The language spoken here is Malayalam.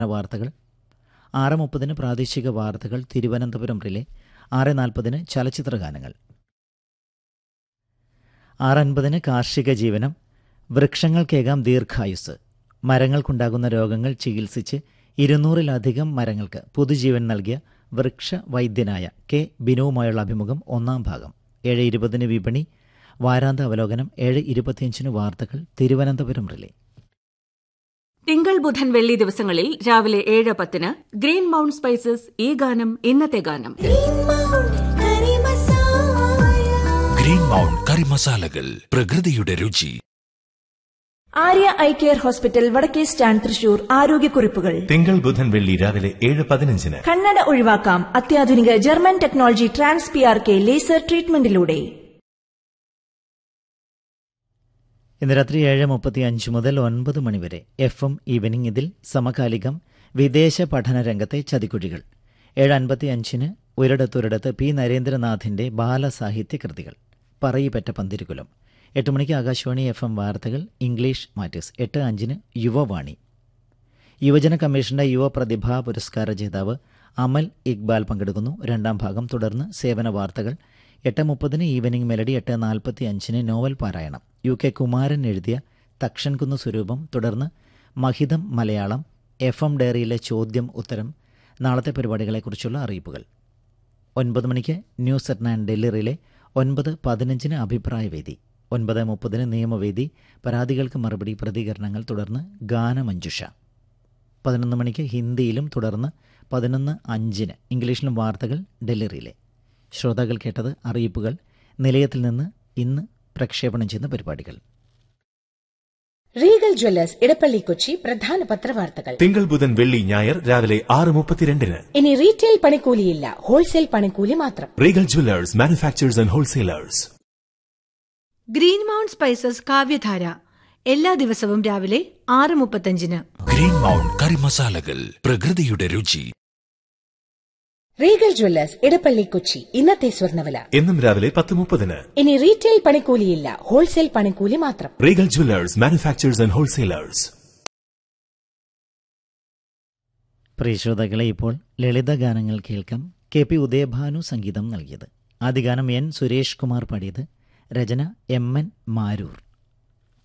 വാർത്തകൾ ആറ് മുപ്പതിന് പ്രാദേശിക വാർത്തകൾ തിരുവനന്തപുരം റിലേ ആറ് നാൽപ്പതിന് ചലച്ചിത്ര ഗാനങ്ങൾ ആറ് അൻപതിന് കാർഷിക ജീവനം വൃക്ഷങ്ങൾക്കേകാം ദീർഘായുസ് മരങ്ങൾക്കുണ്ടാകുന്ന രോഗങ്ങൾ ചികിത്സിച്ച് ഇരുന്നൂറിലധികം മരങ്ങൾക്ക് പുതുജീവൻ നൽകിയ വൃക്ഷ വൈദ്യനായ കെ ബിനുവുമായുള്ള അഭിമുഖം ഒന്നാം ഭാഗം ഏഴ് ഇരുപതിന് വിപണി വാരാന്ത അവലോകനം ഏഴ് ഇരുപത്തിയഞ്ചിന് വാർത്തകൾ തിരുവനന്തപുരം റിലേ തിങ്കൾ ബുധൻ വെള്ളി ദിവസങ്ങളിൽ രാവിലെ ഏഴ് പത്തിന് ഗ്രീൻ മൗണ്ട് സ്പൈസസ് ഈ ഗാനം ഇന്നത്തെ ഗാനം ഗ്രീൻ മൗണ്ട് കറി മസാലകൾ പ്രകൃതിയുടെ രുചി ആര്യ ഐ കെയർ ഹോസ്പിറ്റൽ വടക്കേ സ്റ്റാൻഡ് തൃശൂർ ആരോഗ്യക്കുറിപ്പുകൾ തിങ്കൾ ബുധൻ വെള്ളി രാവിലെ ഏഴ് പതിനഞ്ചിന് കണ്ണട ഒഴിവാക്കാം അത്യാധുനിക German technology trans P R K laser ട്രീറ്റ്മെന്റിലൂടെ ഇന്ന് രാത്രി ഏഴ് മുപ്പത്തി അഞ്ച് മുതൽ ഒൻപത് മണിവരെ എഫ് എം ഈവനിംഗ് ഇതിൽ സമകാലികം വിദേശ പഠന രംഗത്തെ ചതിക്കുഴികൾ ഏഴ് അൻപത്തി അഞ്ചിന് ഒരിടത്തൊരിടത്ത് പി നരേന്ദ്രനാഥിന്റെ ബാലസാഹിത്യ കൃതികൾ പറയിപ്പറ്റ പന്തിരുകുലം എട്ട് മണിക്ക് ആകാശവാണി എഫ് എം വാർത്തകൾ ഇംഗ്ലീഷ് മാറ്റേഴ്സ് എട്ട് അഞ്ചിന് യുവവാണി യുവജന കമ്മീഷന്റെ യുവ പ്രതിഭാ പുരസ്കാര ജേതാവ് അമൽ ഇക്ബാൽ പങ്കെടുക്കുന്നു രണ്ടാം ഭാഗം തുടർന്ന് സേവന വാർത്തകൾ എട്ട് മുപ്പതിന് ഈവനിംഗ് മെലഡി എട്ട് നാൽപ്പത്തി അഞ്ചിന് നോവൽ പാരായണം യു കെ കുമാരൻ എഴുതിയ തക്ഷൻകുന്ന് സ്വരൂപം തുടർന്ന് മഹിതം മലയാളം എഫ് എം ഡയറിയിലെ ചോദ്യം ഉത്തരം നാളത്തെ പരിപാടികളെക്കുറിച്ചുള്ള അറിയിപ്പുകൾ ഒൻപത് മണിക്ക് ന്യൂസ് അറ്റ് നയൻ ഡൽഹിയിലെ ഒൻപത് പതിനഞ്ചിന് അഭിപ്രായവേദി ഒൻപത് മുപ്പതിന് നിയമവേദി പരാതികൾക്ക് മറുപടി പ്രതികരണങ്ങൾ തുടർന്ന് ഗാനമഞ്ജുഷ പതിനൊന്ന് മണിക്ക് ഹിന്ദിയിലും തുടർന്ന് പതിനൊന്ന് അഞ്ചിന് ഇംഗ്ലീഷിലും വാർത്തകൾ ഡൽഹിയിലെ ശ്രോതാക്കൾ കേട്ടത് അറിയിപ്പുകൾ നിലയത്തിൽ നിന്ന് ഇന്ന് പ്രക്ഷേപണം ചെയ്യുന്ന പരിപാടികൾ റീഗൽ ജ്വല്ലേഴ്സ് ഇടപ്പള്ളി കൊച്ചി പ്രധാന പത്രവാർത്തകൾ തിങ്കൾ ബുധൻ വെള്ളി ഞായർ രാവിലെ ആറ് മുപ്പത്തിരണ്ടിന് ഇനി റീറ്റെയിൽ പണിക്കൂലിയില്ല ഹോൾസെയിൽ പണിക്കൂലി മാത്രം Regal jewellers manufacturers and wholesalers green mount spices Kavyadhara എല്ലാ ദിവസവും രാവിലെ ആറ് മുപ്പത്തഞ്ചിന് ഗ്രീൻ മൗണ്ട് കറി മസാലകൾ പ്രകൃതിയുടെ രുചി റീഗൽ ജ്വല്ലേഴ്സ് ഇടപ്പള്ളി കൊച്ചി ഇന്നത്തെ സ്വർണ്ണവില എന്നും രാവിലെ പത്ത് മുപ്പതിന് ഇനി റീറ്റെയിൽ പണിക്കൂലിയില്ല ഹോൾസെയിൽ പണിക്കൂലി മാത്രം Regal jewellers manufacturers and wholesalers പ്രിയ ശ്രോതാക്കളെ ഇപ്പോൾ ലളിത ഗാനങ്ങൾ കേൾക്കാം കെ പി ഉദയഭാനു സംഗീതം നൽകിയത് ആദ്യ ഗാനം എൻ സുരേഷ് കുമാർ പാടിയത് രചന എം എൻ മാരൂർ